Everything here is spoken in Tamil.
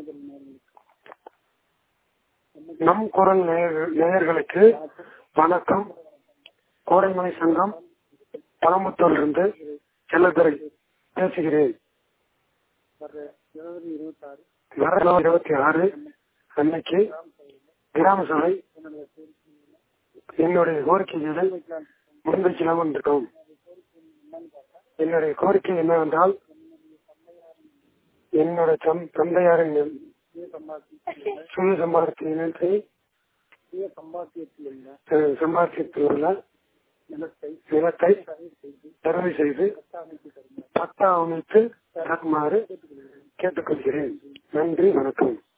நம் குரல் நேயர்கள்- நேயர்களுக்கு வணக்கம் கோடைமலை சங்கம் பழமுத்தூரிலிருந்து செல்லதுரை பேசுகிறேன் வர இருபத்தி ஆறு அன்னைக்கு கிராம சபை என்னுடைய கோரிக்கைகளை முன்வைக்கலாம் இருக்கோம் என்னுடைய கோரிக்கை என்னவென்றால் என்னுடைய தம் தந்தையாரின் சுய சம்பாத்தியத்தை அஹ், சம்பாத்தியத்தில் உள்ள நிலத்தை தருவை செய்து பட்டா அமைத்து தருமாறு கேட்டுக்கொள்கிறேன் நன்றி வணக்கம்